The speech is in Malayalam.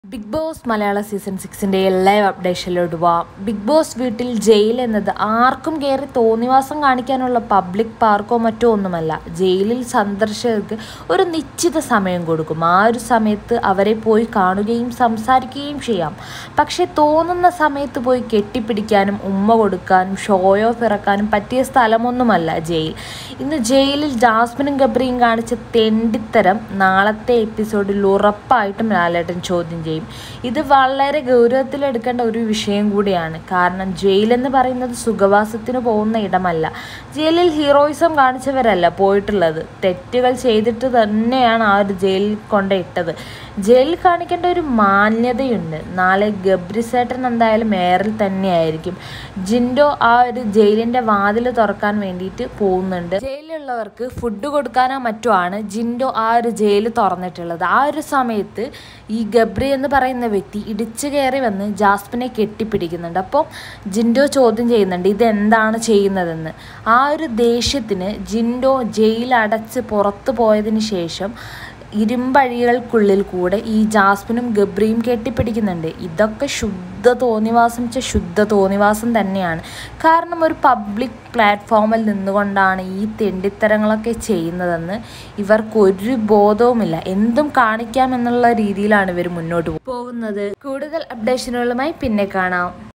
ബിഗ് ബോസ് മലയാള സീസൺ സിക്സിൻ്റെ ലൈവ് അപ്ഡേഷനിലോട്ട് പോവാം ബിഗ് ബോസ് വീട്ടിൽ ജയിൽ എന്നത് ആർക്കും കയറി തോന്നിവാസം കാണിക്കാനുള്ള പബ്ലിക് പാർക്കോ മറ്റോ ഒന്നുമല്ല ജയിലിൽ സന്ദർശകർക്ക് ഒരു നിശ്ചിത സമയം കൊടുക്കും ആ ഒരു സമയത്ത് അവരെ പോയി കാണുകയും സംസാരിക്കുകയും ചെയ്യാം പക്ഷെ തോന്നുന്ന സമയത്ത് പോയി കെട്ടിപ്പിടിക്കാനും ഉമ്മ കൊടുക്കാനും ഷോ ഓഫ് ഇറക്കാനും പറ്റിയ സ്ഥലമൊന്നുമല്ല ജയിൽ ഇന്ന് ജയിലിൽ ജാസ്മിനും ഗബ്രിയും കാണിച്ച തെണ്ടിത്തരം നാളത്തെ എപ്പിസോഡിൽ ഉറപ്പായിട്ടും ലാലേട്ടൻ ചോദ്യം ചെയ്യും ഇത് വളരെ ഗൗരവത്തിലെടുക്കേണ്ട ഒരു വിഷയം കൂടിയാണ് കാരണം ജയിലെന്ന് പറയുന്നത് സുഖവാസത്തിന് പോകുന്ന ഇടമല്ല ജയിലിൽ ഹീറോയിസം കാണിച്ചവരല്ല പോയിട്ടുള്ളത് തെറ്റുകൾ ചെയ്തിട്ട് തന്നെയാണ് ആ ഒരു ജയിലിൽ കൊണ്ടിട്ടത് ജയിലിൽ കാണിക്കേണ്ട ഒരു മാന്യതയുണ്ട് നാളെ ഗബ്രിസേട്ടൻ എന്തായാലും എയറിൽ തന്നെയായിരിക്കും ജിൻഡോ ആ ഒരു ജയിലിൻ്റെ വാതിൽ തുറക്കാൻ വേണ്ടിയിട്ട് പോകുന്നുണ്ട് ജയിലിലുള്ളവർക്ക് ഫുഡ് കൊടുക്കാനോ മറ്റോ ആണ് ജിൻഡോ ആ ഒരു ജയിൽ തുറന്നിട്ടുള്ളത് ആ ഒരു സമയത്ത് ഈ ഗബ്രി എന്ന് പറയുന്ന വ്യക്തി ഇടിച്ചു കയറി വന്ന് ജാസ്മിനെ കെട്ടിപ്പിടിക്കുന്നുണ്ട് അപ്പോൾ ജിൻഡോ ചോദ്യം ചെയ്യുന്നുണ്ട് ഇതെന്താണ് ചെയ്യുന്നതെന്ന് ആ ഒരു ദേഷ്യത്തിന് ജിൻഡോ ജയിലടച്ച് പുറത്തു പോയതിന് ശേഷം ഇരുമ്പഴികൾക്കുള്ളിൽ കൂടെ ഈ ജാസ്മിനും ഗബ്രിയും കെട്ടിപ്പിടിക്കുന്നുണ്ട് ഇതൊക്കെ ശുദ്ധ തോന്നിവാസം വെച്ച ശുദ്ധ തോന്നിവാസം തന്നെയാണ് കാരണം ഒരു പബ്ലിക് പ്ലാറ്റ്ഫോമിൽ നിന്നുകൊണ്ടാണ് ഈ തെണ്ടിത്തരങ്ങളൊക്കെ ചെയ്യുന്നതെന്ന് ഇവർക്ക് ഒരു ബോധവുമില്ല എന്തും കാണിക്കാം എന്നുള്ള രീതിയിലാണ് ഇവർ മുന്നോട്ട് പോകുന്നത് കൂടുതൽ അപ്ഡേഷനുകളുമായി പിന്നെ കാണാം